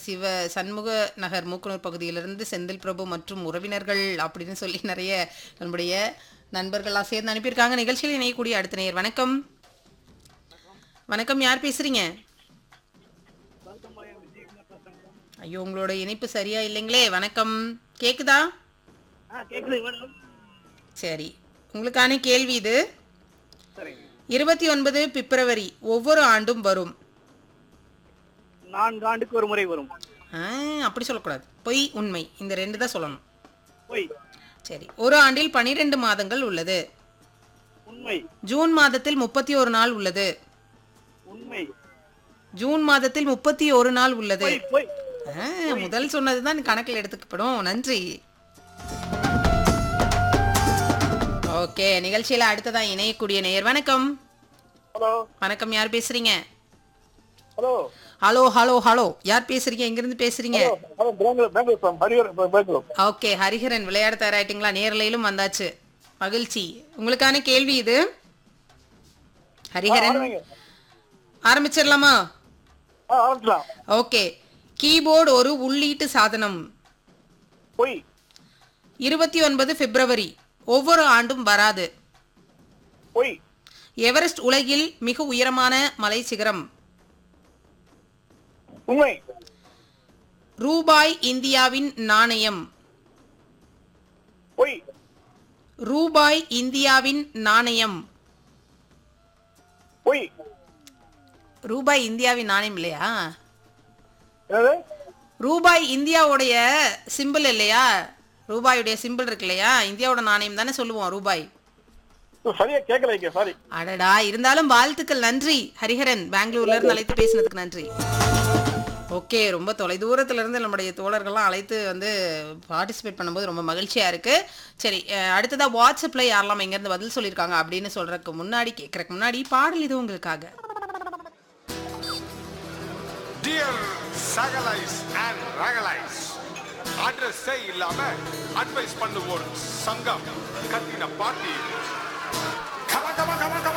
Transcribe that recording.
சிவ சண்முக நகர் மூக்கனூர் பகுதியிலிருந்து செந்தில் பிரபு மற்றும் உறவினர்கள் அப்படின்னு சொல்லி நிறைய நம்முடைய நண்பர்கள்லாம் சேர்ந்து அனுப்பியிருக்காங்க நிகழ்ச்சியில் இணையக்கூடிய அடுத்த நேயர் வணக்கம் வணக்கம் யார் பேசுறீங்க ஐயோ உங்களோட இணைப்பு சரியா இல்லைங்களே வணக்கம் கேக்குதா ஆ கேக்குது மேடம் சரி உங்களுக்கான கேள்வி இது சரிங்க இருபத்தி ஒன்பது பிப்ரவரி ஒவ்வொரு ஆண்டும் வரும் நான்கு ஆண்டுக்கு ஒரு முறை வரும் ஆ, அப்படி சொல்லக்கூடாது பொய் உண்மை இந்த ரெண்டு தான் சொல்லணும் பொய் சரி ஒரு ஆண்டில் பனிரெண்டு மாதங்கள் உள்ளது உண்மை ஜூன் மாதத்தில் முப்பத்தி ஒரு நாள் உள்ளது உண்மை ஜூன் மாதத்தில் முப்பத்தி ஒரு நாள் உள்ளது பொய் பொய் ஆ, முதல் சொன்னது தான் கணக்கில் எடுத்துக்கப்படும் நன்றி ஓகே நிகழ்ச்சியில அடுத்ததா இணையக்கூடிய நேயர் வணக்கம் ஹலோ வணக்கம் யார் பேசுறீங்க ஹலோ ஹலோ ஹலோ ஹலோ யார் பேசுறீங்க எங்கிருந்து பேசுறீங்க hello Bengaluru Bengaluru from Harihar Bengaluru okay Hariharan விளையாட தயாராயிட்டீங்களா நேரலையிலும் வந்தாச்சு மகிழ்ச்சி உங்களுக்கான கேள்வி இது ஹரிஹரன் ஆரம்பிச்சிடலாமா ஆ ஆரம்பிக்கலாம் ஓகே கீபோர்டு ஒரு உள்ளீட்டு சாதனம் பொய் இருபத்தி ஒன்பது பிப்ரவரி ஒவ்வொரு ஆண்டும் வராது பொய் எவரெஸ்ட் உலகில் மிக உயரமான மலை சிகரம் உண்மை ரூபாய் இந்தியாவின் நாணயம் பொய் ரூபாய் இந்தியாவின் நாணயம் பொய் ரூபாய் இந்தியாவின் நாணயம் இல்லையா என்னது ரூபாய் இந்தியாவுடைய சிம்பிள் இல்லையா ரூபாயுடைய சிம்பிள் இருக்கு இல்லையா இந்தியாவோட நாணயம் தானே சொல்லுவோம் ரூபாய் சரியா கேட்கல இங்க சாரி அடடா இருந்தாலும் வாழ்த்துக்கள் நன்றி ஹரிஹரன் பெங்களூர்ல இருந்து அழைத்து பேசினதுக்கு நன்றி ஓகே ரொம்ப தொலைதூரத்துல இருந்து நம்முடைய தோழர்கள்லாம் அழைத்து வந்து பார்ட்டிசிபேட் பண்ணும்போது ரொம்ப மகிழ்ச்சியா இருக்கு சரி அஹ், அடுத்ததா வாட்ஸ்அப்ல யாரெல்லாம் எங்க இருந்து பதில் சொல்லியிருக்காங்க அப்படின்னு சொல்றதுக்கு முன்னாடி கேட்கறதுக்கு முன்னாடி பாடல் இது உங்களுக்காக டியர் சகலைஸ் அண்ட் ரகலைஸ் அட்ரஸே இல்லாம அட்வைஸ் பண்ணுவோர் சங்கம் கத்தின பாட்டி கம கம கம கம